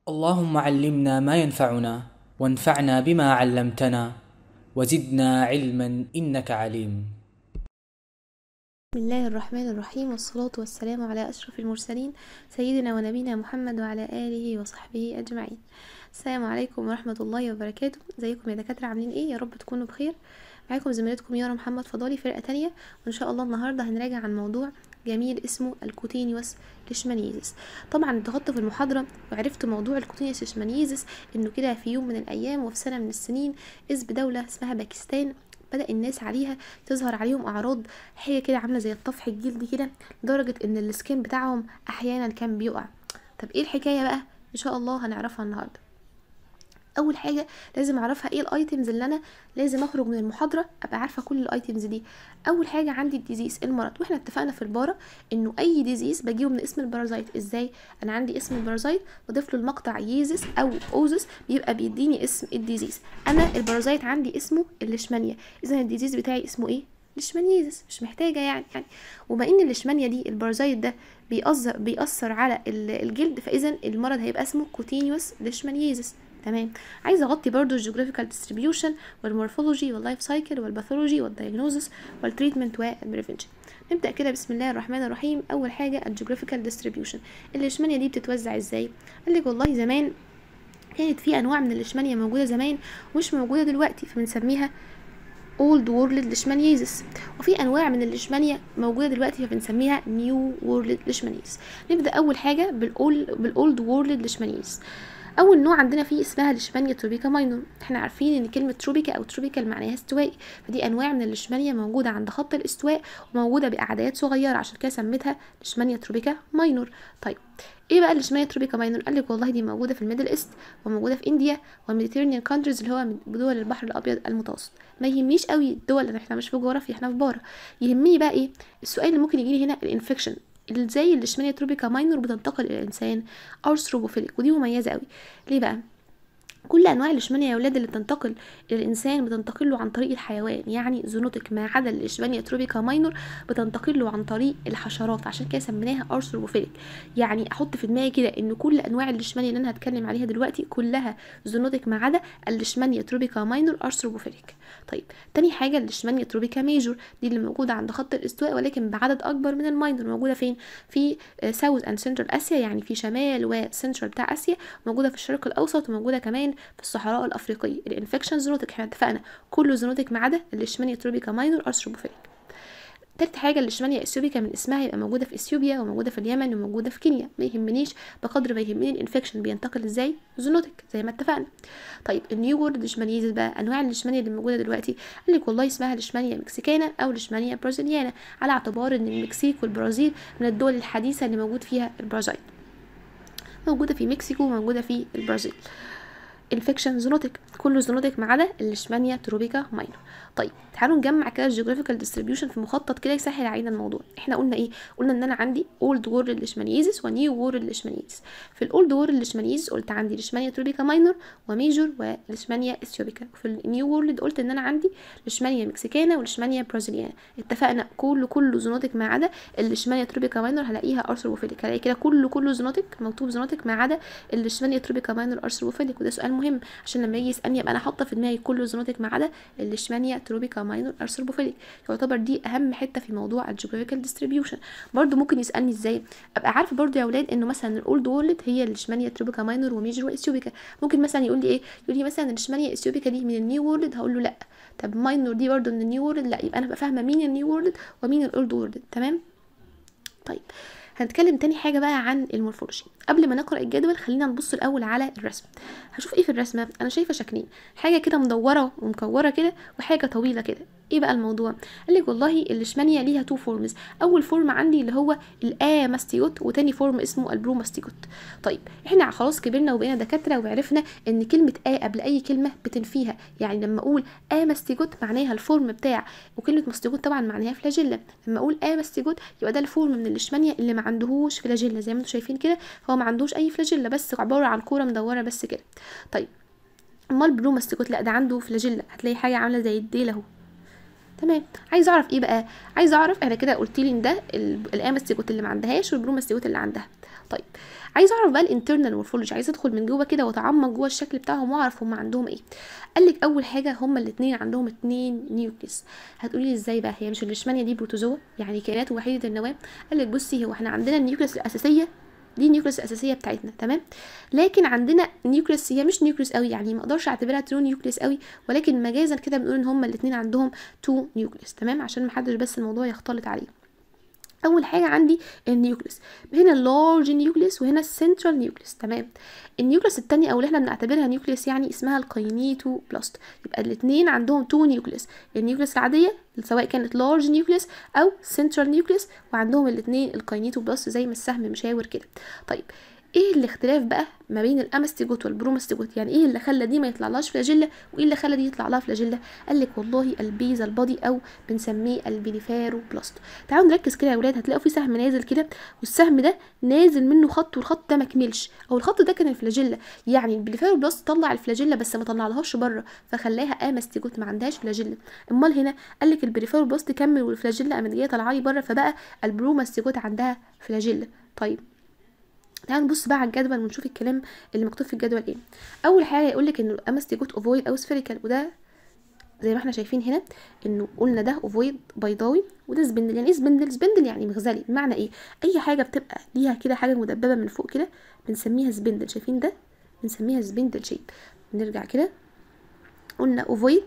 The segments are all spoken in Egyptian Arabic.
اللهم علمنا ما ينفعنا وانفعنا بما علمتنا وزدنا علما انك عليم بسم الله الرحمن الرحيم والصلاة والسلام على أشرف المرسلين سيدنا ونبينا محمد وعلى آله وصحبه أجمعين السلام عليكم ورحمة الله وبركاته ازيكم يا دكاترة عاملين ايه يا رب تكونوا بخير معاكم زميلتكم يارا محمد فضالي فرقة تانية وإن شاء الله النهاردة هنراجع عن موضوع جميل اسمه الكوتينيوس ليشمانيزيس طبعا ضغطت في المحاضرة وعرفت موضوع الكوتينيوس ليشمانيزيس انه كده في يوم من الايام وفي سنة من السنين اذ بدولة اسمها باكستان بدأ الناس عليها تظهر عليهم أعراض حاجة كده عاملة زي الطفح الجلدي كده لدرجة إن السكين بتاعهم أحيانا كان بيقع طب إيه الحكاية بقى؟ إن شاء الله هنعرفها النهاردة اول حاجه لازم اعرفها ايه الايتمز اللي انا لازم اخرج من المحاضره ابقى عارفه كل الايتمز دي اول حاجه عندي الديزيز المرض واحنا اتفقنا في البارة انه اي ديزيز بجيبه من اسم البارازايت ازاي انا عندي اسم البارازايت بضيف له المقطع ييزس او اوزس بيبقى بيديني اسم الديزيز انا البارازايت عندي اسمه الليشمانيا اذا الديزيز بتاعي اسمه ايه ليشمانيزس مش محتاجه يعني يعني وما ان الليشمانيا دي البارازايت ده بيأثر بيأثر على الجلد فاذا المرض هيبقى اسمه كوتينيوس ليشمانيزس تمام عايزه اغطي برضو الجيوغرافيكال ديستريبيوشن والمورفولوجي واللايف سايكل والباثولوجي والدايجنوزس والتريتمنت والبريفنشن نبدا كده بسم الله الرحمن الرحيم اول حاجه الجيوغرافيكال ديستريبيوشن الليشمانيا دي بتتوزع ازاي قال لك والله زمان كانت في انواع من الليشمانيا موجوده زمان ومش موجوده دلوقتي فبنسميها اولد وورلد ليشمانيزس وفي انواع من الليشمانيا موجوده دلوقتي فبنسميها نيو وورلد ليشمانيز نبدا اول حاجه بالاول بالاولد وورلد ليشمانيز اول نوع عندنا فيه اسمها ليشمانيا تروبيكا ماينور احنا عارفين ان كلمه تروبيكا او تروبيكال معناها استوائي فدي انواع من الليشمانيا موجوده عند خط الاستواء وموجوده باعداد صغيره عشان كده سميتها ليشمانيا تروبيكا ماينور طيب ايه بقى الليشمانيا تروبيكا ماينور قال لك والله دي موجوده في الميدل ايست وموجوده في انديا والميديتيرينيان كونتريز اللي هو دول البحر الابيض المتوسط ما يهمنيش قوي الدول لان احنا مش في جغرافيا احنا في باره يهمني بقى ايه السؤال اللي ممكن يجي لي هنا الانفكشن ازاي الليشمانيا تروبيكا ماينور بتنتقل الى الانسان ارثروبوفيليك ودي مميزه قوي ليه بقى كل انواع الليشمانيا يا ولاد اللي بتنتقل الى الانسان بتنتقل له عن طريق الحيوان يعني زونوتك ما عدا الليشمانيا تروبيكا ماينور بتنتقل له عن طريق الحشرات عشان كده سميناها ارثروبوفيليك يعني احط في دماغي كده ان كل انواع الليشمانيا اللي انا هتكلم عليها دلوقتي كلها زونوتك ما عدا الليشمانيا تروبيكا ماينور ارثروبوفيليك طيب تاني حاجه الليشمانيا تروبيكا ميجور دي اللي موجوده عند خط الاستواء ولكن بعدد اكبر من الماينور موجوده فين في ساوث اند سنترال اسيا يعني في شمال وسنترال بتاع اسيا موجوده في الشرق الاوسط وموجوده كمان في الصحراء الافريقيه الانفكشن زونوتك احنا اتفقنا كله زونوتك ما عدا الليشمانيا تروبيكا ماينور ارثروبوفيليك تالت حاجة الليشمانيا اثيوبيكا من اسمها يبقى موجودة في اثيوبيا وموجودة في اليمن وموجودة في كينيا ما يهمنيش بقدر ما يهمني الانفكشن بينتقل ازاي زونوتك زي ما اتفقنا طيب النيو وورد ليشمانيزيس بقى انواع الليشمانيا اللي موجودة دلوقتي قال لك والله اسمها ليشمانيا مكسيكانا او ليشمانيا برازيليانا على اعتبار ان المكسيك والبرازيل من الدول الحديثة اللي موجود فيها البرازيل موجودة في مكسيكو وموجودة في البرازيل انفكشن زونوتك كله زونوتك ما عدا الليشمانيا تروبيكا ماينور طيب تعالوا نجمع كده الجيوغرافيكال ديستريبيوشن في مخطط كده يسهل علينا الموضوع احنا قلنا ايه قلنا ان انا عندي اولد وورلد ليشمانيزيس ونيو وورلد ليشمانيزيس في الاولد وورلد ليشمانيزيس قلت عندي ليشمانيا تروبيكا ماينور وميجور وليشمانيا اثيوبيكا وفي النيو وورلد قلت ان انا عندي ليشمانيا مكسيكانا وليشمانيا برازيليانا اتفقنا كله كله زونوتك ما عدا الليشمانيا تروبيكا ماينور هلاقيها ارثروبوفيليك هلاقي كده كله كله زونوتك مكتوب زونوتك ما عدا الليشمانيا تروبيكا ماينور ارثروبوفيليك وده سؤال مهم عشان لما يجي يسالني يبقى انا حاطه في دماغي كله زونوتك ما عدا الليشمانيا تروبيكا ماينور ارثروبوفيليك يعتبر دي اهم حته في موضوع الجيوغرافيكال ديستريبيوشن برضو ممكن يسالني ازاي ابقى عارفه برضو يا اولاد انه مثلا الاولد وورلد هي الليشمانيا تروبيكا ماينور وميجر واثيوبيكا ممكن مثلا يقول لي ايه يقول لي مثلا الليشمانيا اثيوبيكا دي من النيو وورلد هقول له لا طب ماينور دي برضو من النيو وورلد لا يبقى انا بقى فاهمه مين النيو وورلد ومين الاولد وورلد تمام طيب هنتكلم تاني حاجه بقى عن المورفولوجي قبل ما نقرا الجدول خلينا نبص الاول على الرسم هشوف ايه في الرسمه انا شايفه شكلين حاجه كده مدوره ومكوره كده وحاجه طويله كده ايه بقى الموضوع قال لك والله الليشمانيا ليها تو فورمز اول فورم عندي اللي هو الاماستيوت وتاني فورم اسمه البروماستيوت طيب احنا خلاص كبرنا وبقينا دكاتره وعرفنا ان كلمه ا قبل اي كلمه بتنفيها يعني لما اقول اماستيوت معناها الفورم بتاع وكلمه ماستيوت طبعا معناها فلاجيلا لما اقول اماستيوت يبقى ده الفورم من الليشمانيا اللي ما عندهوش فلاجيلا زي ما انتم شايفين كده هو ما عندوش اي فلاجيلا بس عباره عن كوره مدوره بس كده طيب امال بروماستيكوت لا ده عنده فلاجيلا هتلاقي حاجه عامله زي الديل اهو تمام عايز اعرف ايه بقى عايز اعرف انا كده قلت لي ان ده ال- الاماستيجوت اللي ما عندهاش والبروماستيجوت اللي عندها طيب عايز اعرف بقى الانترنال مورفولوجي عايز ادخل من جوه كده واتعمق جوه الشكل بتاعهم واعرف هم عندهم ايه قال لك اول حاجه هما الاثنين عندهم اتنين نيوكليس هتقولي لي ازاي بقى هي مش الليشمانيا دي بروتوزوا يعني كائنات وحيده النواه قال لك بصي هو احنا عندنا النيوكليس الاساسيه دي النيوكليس الاساسيه بتاعتنا تمام لكن عندنا نيوكليس هي مش نيوكليس قوي يعني ما اقدرش اعتبرها ترو نيوكليس قوي ولكن مجازا كده بنقول ان هما الاثنين عندهم تو نيوكليس تمام عشان محدش بس الموضوع يختلط عليه اول حاجه عندي النيوكليس هنا اللارج نيوكليس وهنا السنترال نيوكليس تمام النيوكليس التانية او اللي احنا بنعتبرها نيوكليس يعني اسمها الكاينيتو بلاست يبقى الاثنين عندهم تو نيوكليس النيوكليس العاديه سواء كانت لارج نيوكليس او سنترال نيوكليس وعندهم الاثنين الكاينيتو بلاست زي ما السهم مشاور كده طيب ايه الاختلاف بقى ما بين الامستيجوت والبروماستيجوت يعني ايه اللي خلى دي ما يطلعلهاش فلاجيلا وايه اللي خلى دي يطلع لها فلاجيلا قال لك والله البيزا البادي او بنسميه البيليفارو بلاست تعالوا نركز كده يا اولاد هتلاقوا في سهم نازل كده والسهم ده نازل منه خط والخط ده ما كملش او الخط ده كان الفلاجيلا يعني البيليفارو بلاست طلع الفلاجيلا بس ما طلعلهاش بره فخلاها امستيجوت ما عندهاش فلاجيلا امال هنا قال لك البيليفارو بلاست كمل والفلاجيلا قامت جايه طالعه لي بره فبقى البروماستيجوت عندها فلاجيلا طيب تعالوا نبص بقى على الجدول ونشوف الكلام اللي مكتوب في الجدول ايه اول حاجه يقول لك ان الامستيجوت اوفويد او سفيريكال وده زي ما احنا شايفين هنا انه قلنا ده اوفويد بيضاوي وده سبندل يعني ايه سبندل سبندل يعني مغزلي بمعنى ايه اي حاجه بتبقى ليها كده حاجه مدببه من فوق كده بنسميها سبندل شايفين ده بنسميها سبندل شيب نرجع كده قلنا اوفويد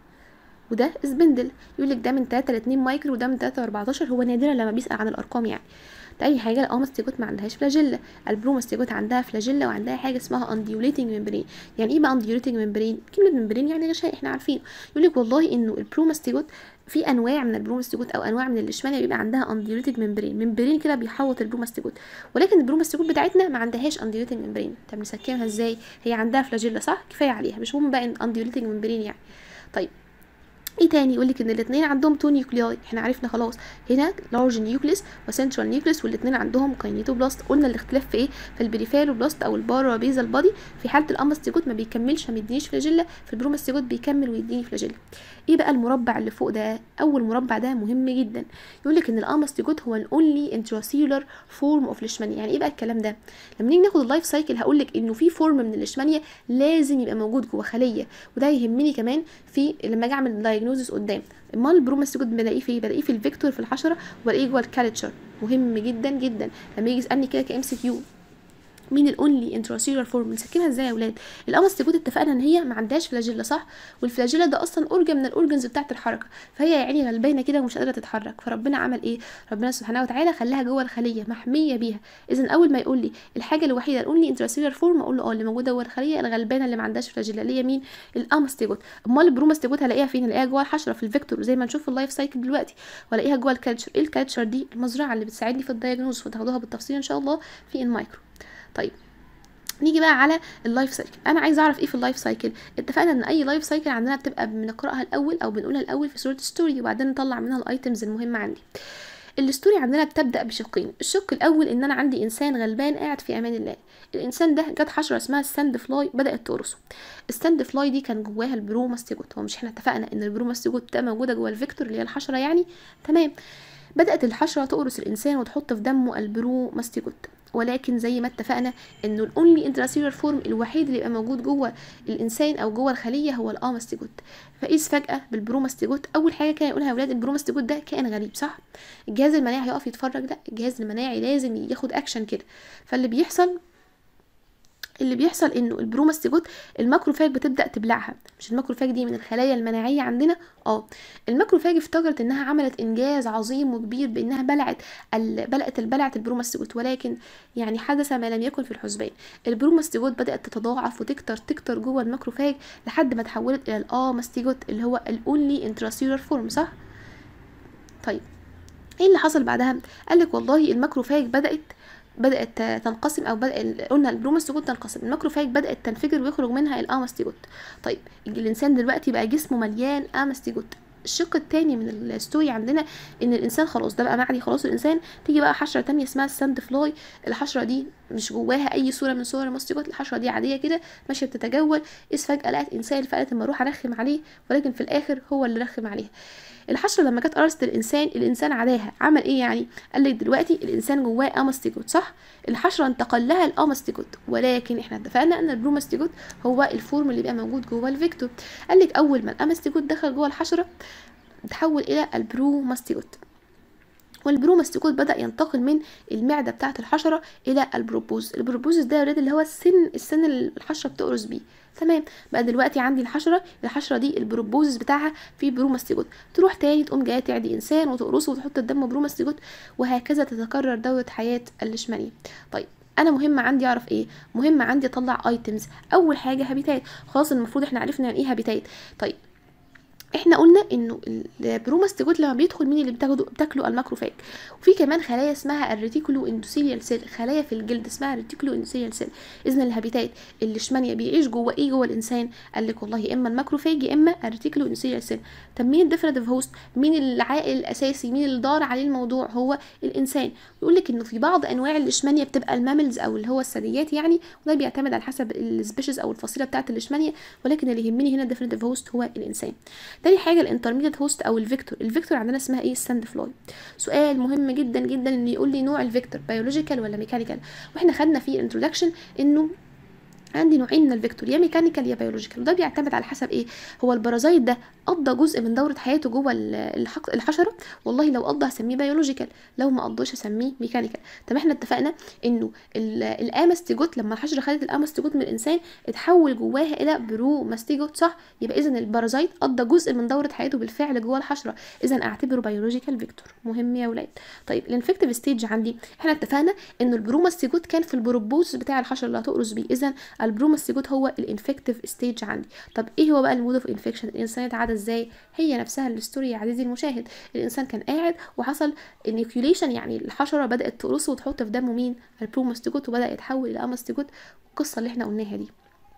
وده سبندل يقول لك ده من 3 ل 2 مايكرو وده من 3 ل 14 هو نادرا لما بيسال عن الارقام يعني تاني حاجه الامستيجوت ما عندهاش فلاجيلا البروماستيجوت عندها فلاجيلا وعندها حاجه اسمها انديوليتنج ممبرين يعني ايه بقى انديوليتنج ممبرين كلمه ممبرين يعني غشاء احنا عارفين يقول لك والله انه البروماستيجوت في انواع من البروماستيجوت او انواع من الليشمانيا بيبقى عندها انديوليتنج ممبرين ممبرين كده بيحوط البروماستيجوت ولكن البروماستيجوت بتاعتنا ما عندهاش انديوليتنج ممبرين طب نسكنها ازاي هي عندها فلاجيلا صح كفايه عليها مش مهم بقى انديوليتنج ممبرين يعني طيب ايه تاني يقول لك ان الاثنين عندهم تو نيوكلياي احنا عرفنا خلاص هنا لارج نيوكليس وسنترال نيوكليس والاثنين عندهم كاينيتوبلاست قلنا الاختلاف في ايه في البريفيروبلاست او البارا بيزال بادي في حاله الامستيجوت ما بيكملش ما بيدينيش فلاجيلا في البروماستيجوت بيكمل ويديني فلاجيلا ايه بقى المربع اللي فوق ده اول مربع ده مهم جدا يقول لك ان الامستيجوت هو الاونلي انتراسيلر فورم اوف ليشمانيا يعني ايه بقى الكلام ده لما نيجي ناخد اللايف سايكل هقول لك انه في فورم من الليشمانيا لازم يبقى موجود جوه خليه وده يهمني كمان في لما اجي اعمل دايجنوزس قدام امال البروماستيجوت بلاقيه في بلاقيه في الفيكتور في الحشره وبلاقيه جوه الكالتشر مهم جدا جدا لما يجي يسالني كده كام سي كيو مين الاونلي انتراسيلر فورم بنسكنها ازاي يا اولاد الامستيجوت اتفقنا ان هي ما عندهاش فلاجيلا صح والفلاجيلا ده اصلا اورجن من الاورجنز بتاعه الحركه فهي يعني غلبانه كده ومش قادره تتحرك فربنا عمل ايه ربنا سبحانه وتعالى خلاها جوه الخليه محميه بيها اذا اول ما يقول لي الحاجه الوحيده الاونلي انتراسيلر فورم اقول له اه اللي موجوده جوه الخليه الغلبانه اللي ما عندهاش فلاجيلا اللي هي مين الامستيجوت امال البروماستيجوت هلاقيها فين هلاقيها جوه الحشره في الفيكتور زي ما نشوف في اللايف سايكل دلوقتي والاقيها جوه الكالتشر ايه الكالتشر دي المزرعه اللي بتساعدني في الدايجنوز وتاخدوها بالتفصيل ان شاء الله في المايكرو طيب نيجي بقى على اللايف سايكل انا عايزه اعرف ايه في اللايف سايكل اتفقنا ان اي لايف سايكل عندنا بتبقى بنقراها الاول او بنقولها الاول في صوره ستوري وبعدين نطلع منها الايتمز المهمه عندي الستوري عندنا بتبدا بشقين الشق الاول ان انا عندي انسان غلبان قاعد في امان الله الانسان ده جت حشره اسمها الساند فلاي بدات تقرصه الساند فلاي دي كان جواها البروماستيجوت هو مش احنا اتفقنا ان البروماستيجوت ده موجوده جوه الفيكتور اللي هي الحشره يعني تمام بدات الحشره تقرص الانسان وتحط في دمه البروماستيجوت ولكن زي ما اتفقنا انه الاونلي انتراسيلر فورم الوحيد اللي يبقى موجود جوه الانسان او جوه الخليه هو الامستيجوت فاذ فجاه بالبروماستيجوت اول حاجه كان يقولها يا اولاد البروماستيجوت ده كائن غريب صح الجهاز المناعي هيقف يتفرج لا الجهاز المناعي لازم ياخد اكشن كده فاللي بيحصل اللي بيحصل انه البروماستيجوت الماكروفاج بتبدا تبلعها مش الماكروفاج دي من الخلايا المناعيه عندنا اه الماكروفاج افتكرت انها عملت انجاز عظيم وكبير بانها بلعت ال... بلعت بلعت البروماستيجوت ولكن يعني حدث ما لم يكن في الحسبان البروماستيجوت بدات تتضاعف وتكتر تكتر جوه الماكروفاج لحد ما تحولت الى الاماستيجوت اللي هو الاونلي انتراسيولار فورم صح طيب ايه اللي حصل بعدها قال لك والله الماكروفاج بدات بدات تنقسم او بدأ قلنا البروماستيجوت تنقسم الماكروفاج بدات تنفجر ويخرج منها الاماستيجوت طيب الانسان دلوقتي بقى جسمه مليان اماستيجوت الشق التاني من الستوري عندنا ان الانسان خلاص ده بقى معدي خلاص الانسان تيجي بقى حشره تانية اسمها الساند فلاي الحشره دي مش جواها اي صوره من صور الماستيجوت الحشره دي عاديه كده ماشيه بتتجول اذ فجاه لقت انسان فقالت اما اروح ارخم عليه ولكن في الاخر هو اللي رخم عليها الحشره لما جت قرصت الانسان الانسان عداها عمل ايه يعني قال لك دلوقتي الانسان جواه اماستيجوت صح الحشره انتقل لها الاماستيجوت ولكن احنا اتفقنا ان البروماستيجوت هو الفورم اللي بيبقى موجود جوه الفيكتور قال لك اول ما الاماستيجوت دخل جوه الحشره تحول الى البروماستيجوت والبروماستيكوت بدأ ينتقل من المعدة بتاعة الحشرة إلى البروبوز البروبوز ده يا ولاد اللي هو السن السن اللي الحشرة بتقرص بيه تمام بقى دلوقتي عندي الحشرة الحشرة دي البروبوزس بتاعها في بروماستيكوت تروح تاني تقوم جاية تعدي إنسان وتقرصه وتحط الدم بروماستيكوت وهكذا تتكرر دورة حياة الليشمانية طيب انا مهم عندي اعرف ايه مهم عندي اطلع ايتمز اول حاجه هابيتات خلاص المفروض احنا عرفنا يعني ايه هابيتات طيب احنا قلنا انه البروماستيجوت لما بيدخل مين اللي بتاخده بتاكله الماكروفاج وفي كمان خلايا اسمها الريتيكولو اندوثيليال سيل خلايا في الجلد اسمها الريتيكولو اندوثيليال سيل اذا الهابيتات الليشمانيا بيعيش جوه ايه جوه الانسان قال لك والله يا اما الماكروفاج يا اما الريتيكولو اندوثيليال سيل طب مين الديفرنتيف هوست مين العائل الاساسي مين اللي دار عليه الموضوع هو الانسان يقول لك انه في بعض انواع الليشمانيا بتبقى الماملز او اللي هو الثدييات يعني وده بيعتمد على حسب السبيشيز او الفصيله بتاعه الليشمانيا ولكن اللي يهمني هنا الديفرنتيف هوست هو الانسان تاني حاجه الانترميديت هوست او الفيكتور الفيكتور عندنا اسمها ايه الساند فلاي سؤال مهم جدا جدا ان يقول لي نوع الفيكتور بيولوجيكال ولا ميكانيكال واحنا خدنا في الانترودكشن انه عندي نوعين من الفيكتور يا ميكانيكال يا بيولوجيكال وده بيعتمد على حسب ايه هو البرازيت ده قضى جزء من دوره حياته جوه الحق الحشره والله لو قضى هسميه بيولوجيكال لو ما قضاش هسميه ميكانيكال طب احنا اتفقنا انه الاماستيجوت لما الحشره خدت الاماستيجوت من الانسان اتحول جواها الى برو ماستيجوت صح يبقى اذا البرازيت قضى جزء من دوره حياته بالفعل جوه الحشره اذا اعتبره بيولوجيكال فيكتور مهم يا ولاد طيب الانفكتيف ستيج عندي احنا اتفقنا انه البروماستيجوت كان في البروبوس بتاع الحشره اللي هتقرص بيه اذا البروماستيجوت هو الانفكتيف ستيج عندي طب ايه هو بقى المود اوف انفكشن الانسان اتعدى ازاي هي نفسها الستوري يا عزيزي المشاهد الانسان كان قاعد وحصل انيكيوليشن يعني الحشره بدات تقرصه وتحط في دمه مين البروماستيجوت وبدا يتحول الى اماستيجوت القصه اللي احنا قلناها دي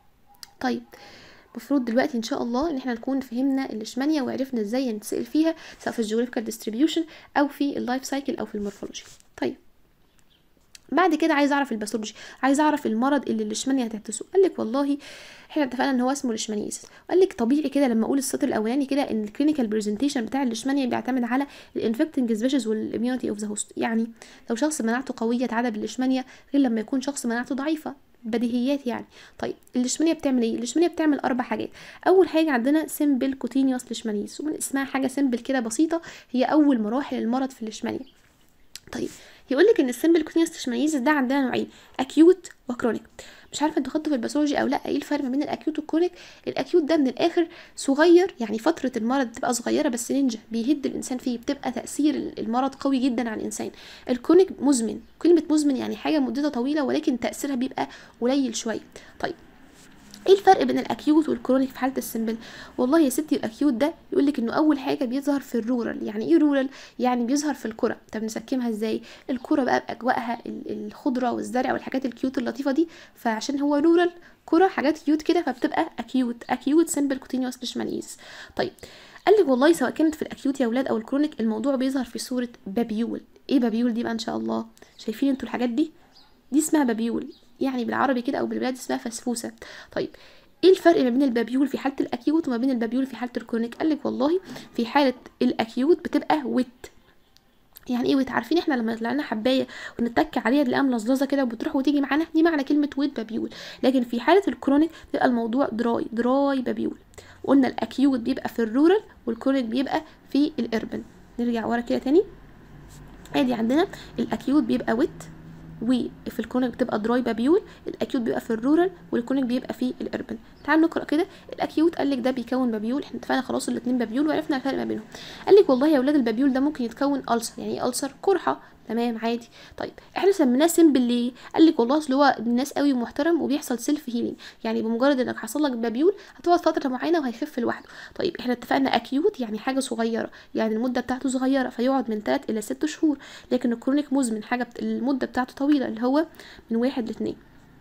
طيب المفروض دلوقتي ان شاء الله ان احنا نكون فهمنا الليشمانيا وعرفنا ازاي نتسال فيها سواء في الجيوغرافيكال ديستريبيوشن او في اللايف سايكل او في المورفولوجي طيب بعد كده عايز اعرف الباثولوجي عايز اعرف المرض اللي الليشمانيا هتحدثه قال لك والله احنا اتفقنا ان هو اسمه ليشمانيسيس قال لك طبيعي كده لما اقول السطر الاولاني كده ان الكلينيكال برزنتيشن بتاع الليشمانيا بيعتمد على الانفكتنج سبيشيز والاميونيتي اوف ذا هوست يعني لو شخص مناعته قويه اتعدى بالليشمانيا غير لما يكون شخص مناعته ضعيفه بديهيات يعني طيب الليشمانيا بتعمل ايه الليشمانيا بتعمل اربع حاجات اول حاجه عندنا سيمبل كوتينيوس ليشمانيس ومن اسمها حاجه سيمبل كده بسيطه هي اول مراحل المرض في الليشمانيا طيب يقول لك ان السيمبل كوتينيوس ليشمانيز ده عندنا نوعين اكيوت وكرونيك مش عارفه انتوا خدتوا في الباثولوجي او لا ايه الفرق ما بين الاكيوت والكرونيك الاكيوت ده من الاخر صغير يعني فتره المرض بتبقى صغيره بس نينجا بيهد الانسان فيه بتبقى تاثير المرض قوي جدا على الانسان الكرونيك مزمن كلمه مزمن يعني حاجه مدتها طويله ولكن تاثيرها بيبقى قليل شويه طيب ايه الفرق بين الاكيوت والكرونيك في حاله السمبل والله يا ستي الاكيوت ده يقول لك انه اول حاجه بيظهر في الرورال يعني ايه رورال يعني بيظهر في الكره طب نسكمها ازاي الكره بقى باجواءها الخضره والزرع والحاجات الكيوت اللطيفه دي فعشان هو رورال كره حاجات كيوت كده فبتبقى اكيوت اكيوت سمبل كوتينيوس ليشمانيز طيب قال لك والله سواء كانت في الاكيوت يا اولاد او الكرونيك الموضوع بيظهر في صوره بابيول ايه بابيول دي بقى ان شاء الله شايفين انتوا الحاجات دي دي اسمها بابيول يعني بالعربي كده او بالبلاد اسمها فسفوسه طيب ايه الفرق ما بين البابيول في حاله الاكيوت وما بين البابيول في حاله الكرونيك قال لك والله في حاله الاكيوت بتبقى ويت يعني ايه ويت عارفين احنا لما يطلع لنا حبايه ونتك عليها تلاقيها ملزلزه كده وبتروح وتيجي معانا دي معنى كلمه ويت بابيول لكن في حاله الكرونيك بيبقى الموضوع دراي دراي بابيول قلنا الاكيوت بيبقى في الرورال والكرونيك بيبقى في الاربن نرجع ورا كده تاني ادي عندنا الاكيوت بيبقى ويت وفي الكرونيك بتبقى دراي بابيول الاكيوت بيبقى في الرورال والكرونيك بيبقى في الاربن تعال نقرا كده الاكيوت قال لك ده بيكون بابيول احنا اتفقنا خلاص الاثنين بابيول وعرفنا الفرق ما بينهم قال لك والله يا اولاد البابيول ده ممكن يتكون ألسر يعني ايه ألسر قرحه تمام عادي طيب احنا سميناه سيمبل ليه قال لك والله اصل هو ابن ناس قوي ومحترم وبيحصل سيلف هيلينج يعني بمجرد انك حصل لك بابيول هتقعد فتره معينه وهيخف لوحده طيب احنا اتفقنا اكيوت يعني حاجه صغيره يعني المده بتاعته صغيره فيقعد من 3 الى 6 شهور لكن الكرونيك مزمن حاجه بت... المده بتاعته طويله اللي هو من واحد لاتنين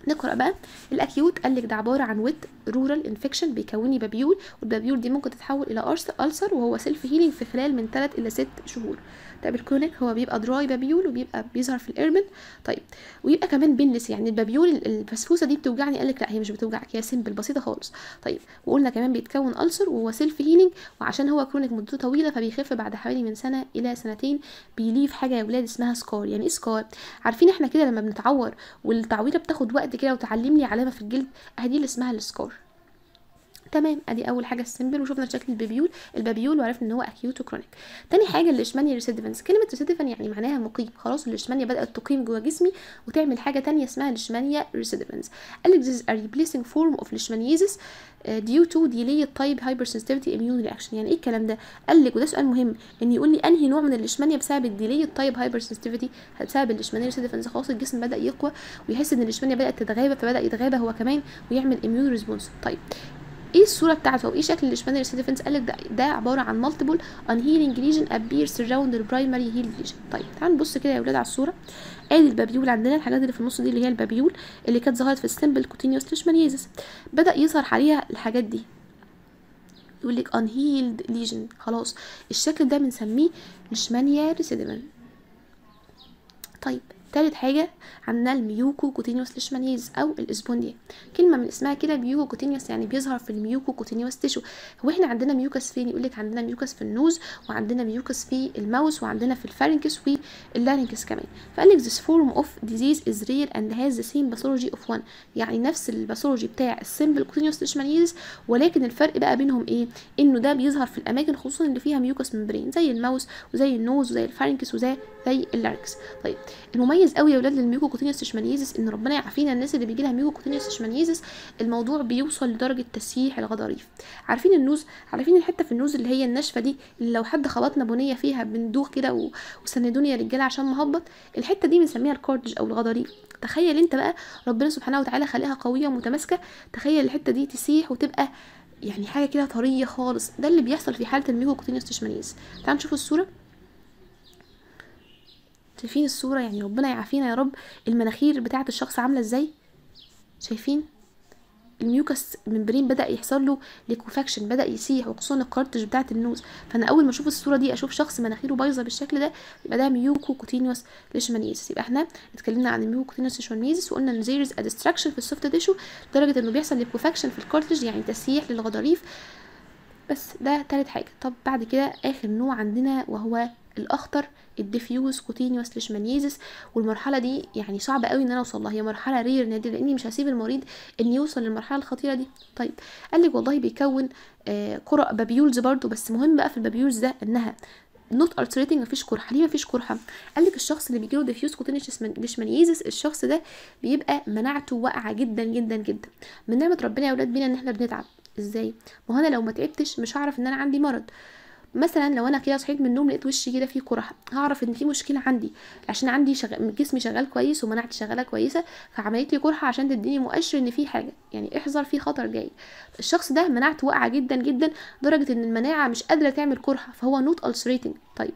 نقرا بقى الاكيوت قال لك ده عباره عن ويت رورال انفكشن بيكون لي بابيول والبابيول دي ممكن تتحول الى ألسر وهو سيلف هيلينج في خلال من 3 الى 6 شهور طيب الكرونيك هو بيبقى دراي بابيول وبيبقى بيظهر في الارمن طيب ويبقى كمان بينلس يعني البابيول الفسفوسه دي بتوجعني قال لك لا هي مش بتوجعك هي سيمبل بسيطه خالص طيب وقلنا كمان بيتكون ألسر وهو سيلف هيلينج وعشان هو كرونيك مدته طويله فبيخف بعد حوالي من سنه الى سنتين بيليف حاجه يا ولاد اسمها سكار يعني ايه سكار عارفين احنا كده لما بنتعور والتعويره بتاخد وقت كده وتعلم لي علامه في الجلد اهي دي اللي اسمها السكار تمام ادي اول حاجه السيمبل وشفنا شكل البابيول البابيول وعرفنا ان هو اكيوت وكرونيك تاني حاجه الليشمانيا ريسيديفنس كلمه ريسيديفن يعني معناها مقيم خلاص الليشمانيا بدات تقيم جوه جسمي وتعمل حاجه تانية اسمها ليشمانيا ريسيديفنس قال لك this is a replacing form of leishmaniasis uh, due to delayed type hypersensitivity immune reaction يعني ايه الكلام ده قال لك وده سؤال مهم ان يقول لي انهي نوع من الليشمانيا بسبب الديليد تايب هايبرسنسيتيفيتي بسبب الليشمانيا ريسيديفنس خلاص الجسم بدا يقوى ويحس ان الليشمانيا بدات تتغابى فبدا يتغابى هو كمان ويعمل immune ريسبونس طيب ايه الصوره بتاعته او ايه شكل الاشمانيا ريسيديفنس قال لك ده, ده عباره عن مالتيبل ان هيلينج ليجن appears around the primary healed lesion طيب تعالوا نبص كده يا ولاد على الصوره ادي البابيول عندنا الحاجات اللي في النص دي اللي هي البابيول اللي كانت ظهرت في السمبل كوتينيوس ليشمانيزس بدا يظهر عليها الحاجات دي يقول لك unhealed lesion خلاص الشكل ده بنسميه ليشمانيا ريسيديفن طيب تالت حاجة عندنا الميوكو كوتينيوس ليشمانيز أو الإسبونديا كلمة من اسمها كده ميوكو كوتينيوس يعني بيظهر في الميوكو كوتينيوس تيشو هو احنا عندنا ميوكس فين يقولك عندنا ميوكس في النوز وعندنا ميوكس في الماوس وعندنا في الفارنكس واللارنكس كمان فقالك this form of disease is rare and has the same pathology of one يعني نفس الباثولوجي بتاع السيمبل كوتينيوس ليشمانيز ولكن الفرق بقى بينهم ايه انه ده بيظهر في الاماكن خصوصا اللي فيها ميوكس ممبرين زي الماوس وزي النوز وزي الفارنكس وزي زي اللارنكس طيب المميز قوي يا ولاد للميوكوكوتينيوس تشمانيزس ان ربنا يعافينا الناس اللي بيجي لها ميوكوكوتينيوس تشمانيزس الموضوع بيوصل لدرجه تسييح الغضاريف عارفين النوز عارفين الحته في النوز اللي هي الناشفه دي اللي لو حد خبطنا بنيه فيها بندوخ كده و... وسندوني يا رجاله عشان مهبط الحته دي بنسميها الكورتج او الغضاريف تخيل انت بقى ربنا سبحانه وتعالى خليها قويه ومتماسكه تخيل الحته دي تسيح وتبقى يعني حاجه كده طريه خالص ده اللي بيحصل في حاله الميوكوكوتينيوس تشمانيز تعالوا نشوف الصوره شايفين الصورة يعني ربنا يعافينا يا رب المناخير بتاعة الشخص عاملة ازاي شايفين الميوكس ممبرين بدا يحصل له ليكوفاكشن بدا يسيح وخصوصا الكارتج بتاعه النوز فانا اول ما اشوف الصوره دي اشوف شخص مناخيره بايظه بالشكل ده يبقى ده ميوكو كوتينيوس ليشمانيزس يبقى احنا اتكلمنا عن الميوكو كوتينيوس ليشمانيزس وقلنا ان زيرز ادستراكشن في السوفت تيشو لدرجه انه بيحصل ليكوفاكشن في الكارتج يعني تسييح للغضاريف بس ده تالت حاجه طب بعد كده اخر نوع عندنا وهو الاخطر الديفيوز كوتينيوس ليشمانيزس والمرحله دي يعني صعبه قوي ان انا اوصل لها هي مرحله رير نادر لاني مش هسيب المريض ان يوصل للمرحله الخطيره دي طيب قال لك والله بيكون آه قرأ بابيولز برضو بس مهم بقى في البابيولز ده انها نوت التريتنج مفيش قرحه ليه مفيش قرحه قال لك الشخص اللي بيجيله ديفيوز كوتينيوس ليشمانيزس الشخص ده بيبقى مناعته واقعه جدا جدا جدا من نعمه ربنا يا اولاد بينا ان احنا بنتعب ازاي ما هو انا لو ما تعبتش مش هعرف ان انا عندي مرض مثلا لو انا كده صحيت من النوم لقيت وشي كده فيه قرحه هعرف ان في مشكله عندي عشان عندي شغ... جسمي شغال كويس ومناعتي شغاله كويسه فعملت لي قرحه عشان تديني مؤشر ان في حاجه يعني احذر في خطر جاي الشخص ده مناعته واقعه جدا جدا لدرجه ان المناعه مش قادره تعمل قرحه فهو نوت ulcerating طيب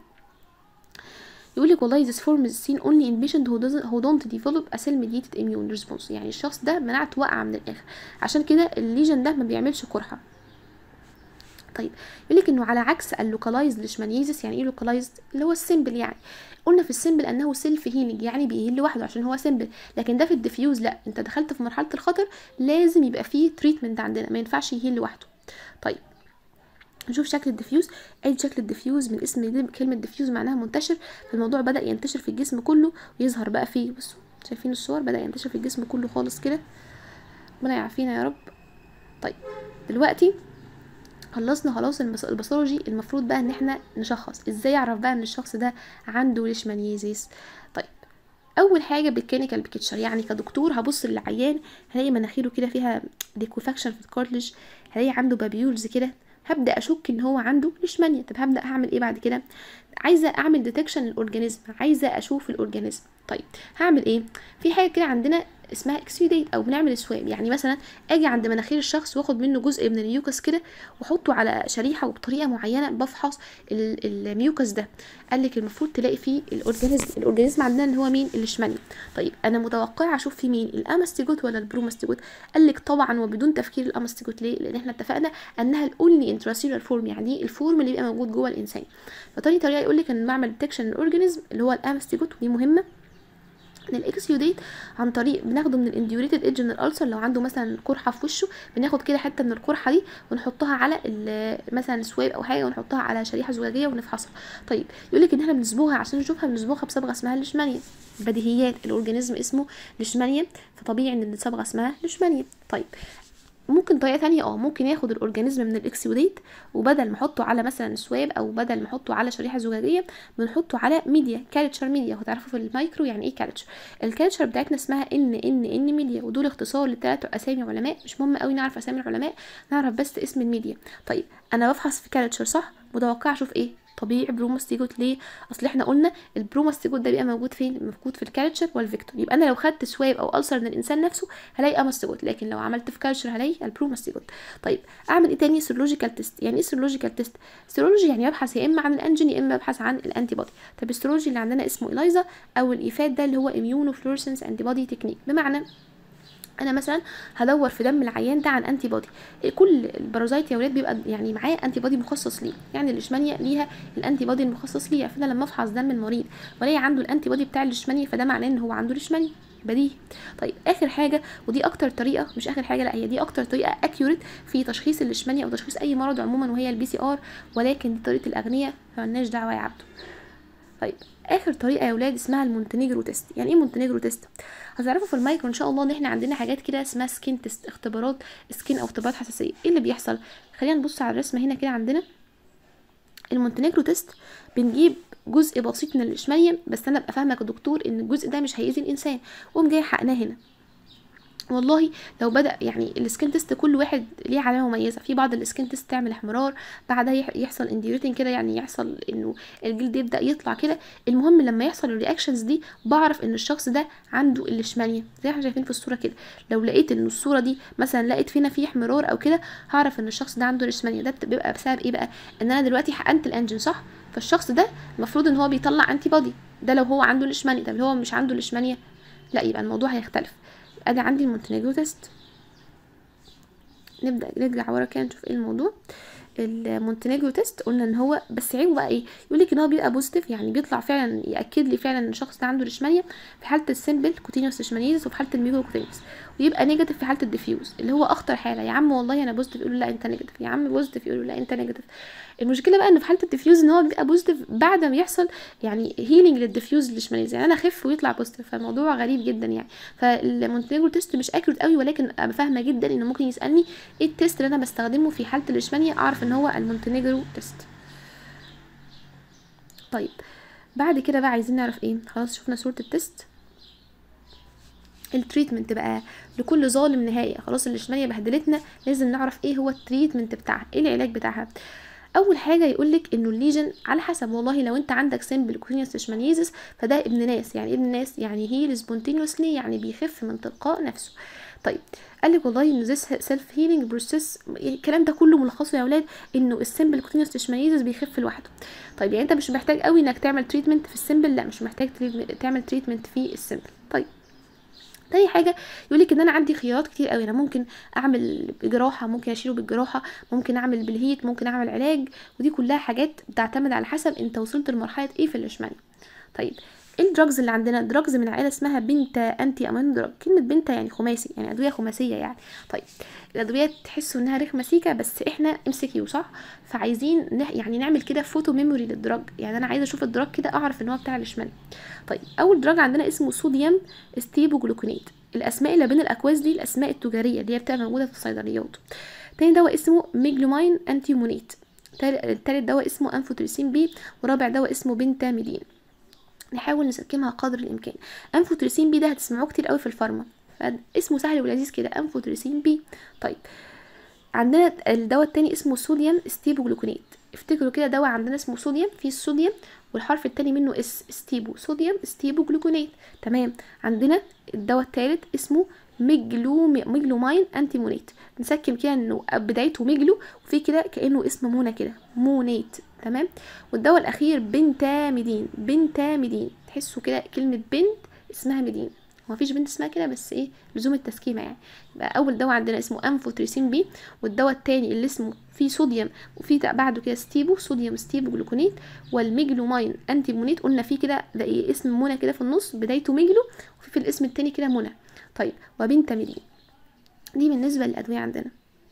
يقول لك والله this form is seen only in patient who doesn't who don't develop a cell mediated immune response يعني الشخص ده مناعته واقعه من الاخر عشان كده الليجن ده ما بيعملش قرحه طيب يقول لك انه على عكس اللوكالايزد ليشمانيزس يعني ايه لوكالايزد اللي هو السيمبل يعني قلنا في السيمبل انه سيلف هيلينج يعني بيهيل لوحده عشان هو سيمبل لكن ده في الديفيوز لا انت دخلت في مرحله الخطر لازم يبقى فيه تريتمنت عندنا ما ينفعش يهيل لوحده طيب نشوف شكل الديفيوز ادي شكل الديفيوز من اسم كلمه ديفيوز معناها منتشر فالموضوع بدا ينتشر في الجسم كله ويظهر بقى فيه بصوا شايفين الصور بدا ينتشر في الجسم كله خالص كده ربنا يعافينا يا رب طيب دلوقتي خلصنا خلاص الباثولوجي المفروض بقى ان احنا نشخص ازاي اعرف بقى ان الشخص ده عنده ليشمانيزيس طيب اول حاجه بالكلينيكال بيكتشر يعني كدكتور هبص للعيان هلاقي مناخيره كده فيها ديكوفاكشن في الكارتلج هلاقي عنده بابيولز كده هبدا اشك ان هو عنده ليشمانيا طب هبدا اعمل ايه بعد كده عايزه اعمل ديتكشن للاورجانيزم عايزه اشوف الاورجانيزم طيب هعمل ايه في حاجه كده عندنا اسمها اكسيوديت او بنعمل سواب يعني مثلا اجي عند مناخير الشخص واخد منه جزء من الميوكس كده واحطه على شريحه وبطريقه معينه بفحص ال- الميوكس ده قال لك المفروض تلاقي فيه الاورجانيزم الاورجانيزم عندنا اللي هو مين الليشمانيا طيب انا متوقعه اشوف فيه مين الاماستيجوت ولا البروماستيجوت قال لك طبعا وبدون تفكير الاماستيجوت ليه لان احنا اتفقنا انها الاونلي انتراسيلر فورم يعني الفورم اللي بيبقى موجود جوه الانسان فتاني طريقه يقول لك ان بعمل ديتكشن الاورجانيزم اللي هو الاماستيجوت ودي مهمه ان الاكسيوديت عن طريق بناخده من الانديوريتد ايدج من الالسر لو عنده مثلا قرحه في وشه بناخد كده حته من القرحه دي ونحطها على ال- مثلا سواب او حاجه ونحطها على شريحه زجاجيه ونفحصها طيب يقول لك ان احنا بنصبغها عشان نشوفها بنصبغها بصبغه اسمها الليشمانيا بديهيات الاورجانيزم اسمه ليشمانيا فطبيعي ان الصبغه اسمها ليشمانيا طيب ممكن طريقه تانية اه ممكن ياخد الاورجانيزم من الاكسيوديت وبدل ما احطه على مثلا سواب او بدل ما احطه على شريحه زجاجيه بنحطه على ميديا كالتشر ميديا هتعرفوا في المايكرو يعني ايه كالتشر الكالتشر بتاعتنا اسمها ان ان ان ميديا ودول اختصار لثلاث اسامي علماء مش مهم قوي نعرف اسامي العلماء نعرف بس اسم الميديا طيب انا بفحص في كالتشر صح متوقع اشوف ايه طبيعي بروماستيجوت ليه اصل احنا قلنا البروماستيجوت ده بيبقى موجود فين موجود في الكالتشر والفيكتور يبقى انا لو خدت سواب او ألسر من الانسان نفسه هلاقي اماستيجوت لكن لو عملت في كالتشر هلاقي البروماستيجوت طيب اعمل ايه تاني سيرولوجيكال تيست يعني ايه سيرولوجيكال تيست سيرولوجي يعني ببحث يا اما عن الانجين يا اما ببحث عن الانتي بودي طب السيرولوجي اللي عندنا اسمه الايزا او الايفات ده اللي هو اميونو فلورسنس انتي بودي تكنيك بمعنى انا مثلا هدور في دم العيان ده عن انتي بودي كل البارازايت يا ولاد بيبقى يعني معاه انتي بودي مخصص ليه يعني الليشمانيا ليها الانتي بودي المخصص ليها فانا لما افحص دم المريض والاقي عنده الانتي بودي بتاع الليشمانيا فده معناه ان هو عنده ليشمانيا بديهي طيب اخر حاجه ودي اكتر طريقه مش اخر حاجه لا هي دي اكتر طريقه اكيوريت في تشخيص الليشمانيا او تشخيص اي مرض عموما وهي البي سي ار ولكن دي طريقه الاغنياء فمالناش دعوه يا عبده طيب اخر طريقه يا ولاد اسمها المونتينيجرو تيست يعني ايه مونتينيجرو تيست هتعرفوا في المايكرو ان شاء الله ان احنا عندنا حاجات كده اسمها سكين تيست اختبارات سكين او اختبارات حساسيه ايه اللي بيحصل خلينا نبص على الرسمه هنا كده عندنا المونتينيجرو تيست بنجيب جزء بسيط من الاشماليم بس انا ابقى فاهمه كدكتور ان الجزء ده مش هيأذي الانسان وقوم جاي حقناه هنا والله لو بدا يعني السكين تيست كل واحد ليه علامه مميزه في بعض السكين تيست تعمل احمرار بعدها يح- يحصل انديوريتنج كده يعني يحصل انه الجلد يبدا يطلع كده المهم لما يحصل الرياكشنز دي بعرف ان الشخص ده عنده الليشمانيا زي ما احنا شايفين في الصوره كده لو لقيت ان الصوره دي مثلا لقيت فينا فيه احمرار او كده هعرف ان الشخص ده عنده ليشمانيا ده بت- بيبقى بسبب ايه بقى ان انا دلوقتي حقنت الانجن صح فالشخص ده المفروض ان هو بيطلع انتي بودي ده لو هو عنده ليشمانيا طب لو هو مش عنده ليشمانيا لا يبقى الموضوع هيختلف ادي عندي المونتينيجرو تيست نبدا نرجع ورا كده نشوف ايه الموضوع المونتينيجرو تيست قلنا ان هو بس عيبه بقى ايه يقول لك ان هو بيبقى بوزيتيف يعني بيطلع فعلا ياكد لي فعلا ان الشخص ده عنده ليشمانيا في حاله السيمبل كوتينيوس ليشمانيزس وفي حاله الميكرو كوتينيوس ويبقى نيجاتيف في حاله الديفيوز اللي هو اخطر حاله يا عم والله انا بوزيتيف يقولوا لا انت نيجاتيف يا عم بوزيتيف يقولوا لا انت نيجاتيف المشكله بقى ان في حاله الديفيوز ان هو بيبقى بوزيتيف بعد ما يحصل يعني هيلينج للديفيوز ليشمانيزس يعني انا اخف ويطلع بوزيتيف فالموضوع غريب جدا يعني فالمونتينيجرو تيست مش اكيوريت قوي ولكن ابقى فاهمه جدا انه ممكن يسالني ايه التيست اللي انا بستخدمه في حاله الليشمانيا اعرف ان هو المونتينيجرو تيست طيب بعد كده بقى عايزين نعرف ايه خلاص شفنا صوره التيست التريتمنت بقى لكل ظالم نهايه خلاص الليشمانيا بهدلتنا لازم نعرف ايه هو التريتمنت بتاعها ايه العلاج بتاعها اول حاجه يقولك انه الليجن على حسب والله لو انت عندك سيمبل كوتينيوس ليشمانيزس فده ابن ناس يعني ابن ناس يعني هيل سبونتينيوسلي يعني بيخف من تلقاء نفسه طيب قال لك والله ان ذس سيلف هيلينج بروسيس الكلام ده كله ملخصه يا اولاد انه السيمبل كوتينيوس ليشمانيزس بيخف لوحده طيب يعني انت مش محتاج قوي انك تعمل تريتمنت في السيمبل لا مش محتاج تعمل تريتمنت في السيمبل طيب تاني حاجه يقولك ان انا عندي خيارات كتير قوي انا ممكن اعمل جراحه ممكن اشيله بالجراحه ممكن اعمل بالهيت ممكن اعمل علاج ودي كلها حاجات بتعتمد على حسب انت وصلت لمرحله ايه في الليشمانيا طيب ايه الدراجز اللي عندنا دراجز من عائله اسمها بنتا انتي امان دراج كلمه بنتا يعني خماسي يعني ادويه خماسيه يعني طيب الادويه تحسوا انها رخمه سيكه بس احنا ام سي كيو صح فعايزين نح يعني نعمل كده فوتو ميموري للدراج يعني انا عايزه اشوف الدراج كده اعرف ان هو بتاع الليشمانيا طيب اول دراج عندنا اسمه صوديوم ستيبوجلوكونيت الاسماء اللي بين الاكواز دي الاسماء التجاريه اللي هي بتبقى موجوده في الصيدليات تاني دواء اسمه ميجلوماين انتيمونيت تالت دواء اسمه انفوتريسين بي ورابع دواء اسمه بنتاميدين نحاول نسكمها قدر الامكان انفوتريسين بي ده هتسمعوه كتير قوي في الفارما اسمه سهل ولذيذ كده انفوتريسين بي طيب عندنا الدواء التاني اسمه صوديوم ستيبوجلوكونيت افتكروا كده دواء عندنا اسمه صوديوم في الصوديوم والحرف التاني منه اس ستيبو صوديوم ستيبو جلوكونات تمام عندنا الدواء التالت اسمه ميجلو ميجلوماين انتي مونيت نسكن كده انه بدايته ميجلو وفي كده كانه اسم منى كده مونيت تمام والدواء الاخير بنتاميدين بنتاميدين تحسوا كده كلمه بنت اسمها ميدين ما فيش بنت اسمها كده بس ايه لزوم التسكيمه يعني يبقى اول دواء عندنا اسمه انفوتريسين بي والدواء التاني اللي اسمه فيه صوديوم وفي بعده كده ستيبو صوديوم ستيبو جلوكونيت والميجلوماين انتي مونيت قلنا فيه كده ده إيه اسم منى كده في النص بدايته ميجلو وفي في الاسم التاني كده منى طيب وبنتاميدين دي بالنسبه للادويه عندنا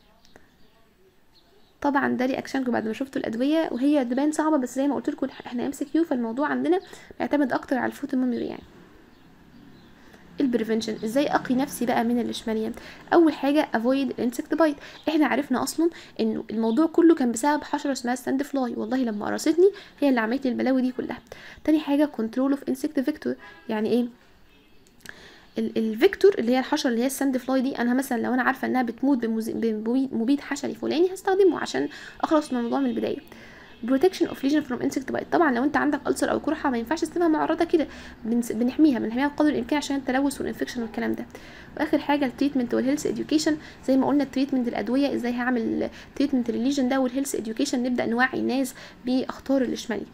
طبعا ده رياكشنكم بعد ما شفتوا الادويه وهي تبان صعبه بس زي ما قلت لكم احنا ام سي كيو فالموضوع عندنا بيعتمد اكتر على الفوتو ميموري يعني البريفنشن ازاي اقي نفسي بقى من الليشمانيا اول حاجه افويد الانسكت بايت احنا عرفنا اصلا انه الموضوع كله كان بسبب حشره اسمها ستاند فلاي والله لما قرصتني هي اللي عملت لي البلاوي دي كلها تاني حاجه كنترول اوف انسكت فيكتور يعني ايه الفيكتور اللي هي الحشره اللي هي الساند فلاي دي انا مثلا لو انا عارفه انها بتموت بمبيد حشري فلاني هستخدمه عشان اخلص من الموضوع من البدايه بروتكشن اوف ليجن فروم انسكت بايت طبعا لو انت عندك ألسر او قرحه ما ينفعش تسيبها معرضه كده بنحميها بنحميها بقدر الامكان عشان التلوث والانفكشن والكلام ده واخر حاجه التريتمنت والهيلث اديوكيشن زي ما قلنا التريتمنت الادويه ازاي هعمل تريتمنت الليجن ده والهيلث اديوكيشن نبدا نوعي الناس باخطار الليشمانيا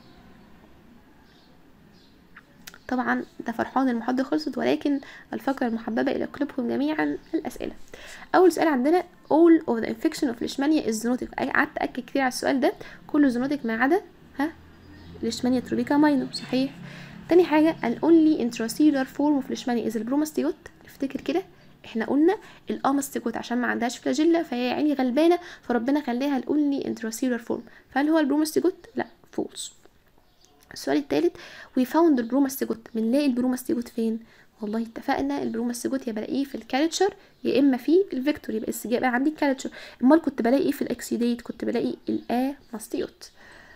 قطعا ده فرحان المحاضرة خلصت ولكن الفقرة المحببة إلى قلوبكم جميعا الأسئلة أول سؤال عندنا all of the infection of leishmania is zoonotic قعدت أكد كتير على السؤال ده كله زونوتيك ما عدا ها leishmania تروبيكا ماينو صحيح تاني حاجة ال only intracellular form of leishmania is البروماستيجوت نفتكر كده احنا قلنا الاماستيجوت عشان ما عندهاش فلاجيلا فهي عيني غلبانه فربنا خلاها الاونلي انتراسيلر فورم فهل هو البروماستيجوت لا فولس السؤال الثالث وي فاوند البروماستيجوت بنلاقي البروماستيجوت فين والله اتفقنا البروماستيجوت يا بلاقيه في الكالتشر يا اما في الفيكتور يبقى يبقى عندي الكالتشر امال كنت بلاقي ايه في الاكسيديت كنت بلاقي الاماستيوت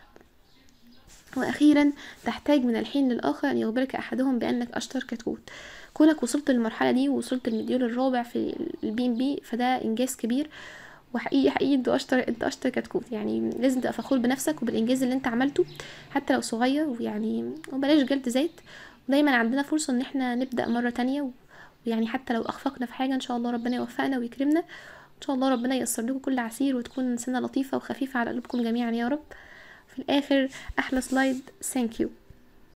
واخيرا تحتاج من الحين للاخر ان يخبرك احدهم بانك اشطر كتكوت كونك وصلت للمرحله دي ووصلت المديول الرابع في البي ام بي فده انجاز كبير وحقيقي حقيقي انت اشطر انت اشطر كتكوت يعني لازم تبقى فخور بنفسك وبالانجاز اللي انت عملته حتى لو صغير ويعني وبلاش جلد ذات ودايما عندنا فرصه ان احنا نبدا مره تانية ويعني حتى لو اخفقنا في حاجه ان شاء الله ربنا يوفقنا ويكرمنا ان شاء الله ربنا ييسر لكم كل عسير وتكون سنه لطيفه وخفيفه على قلوبكم جميعا يا رب في الاخر احلى سلايد ثانك يو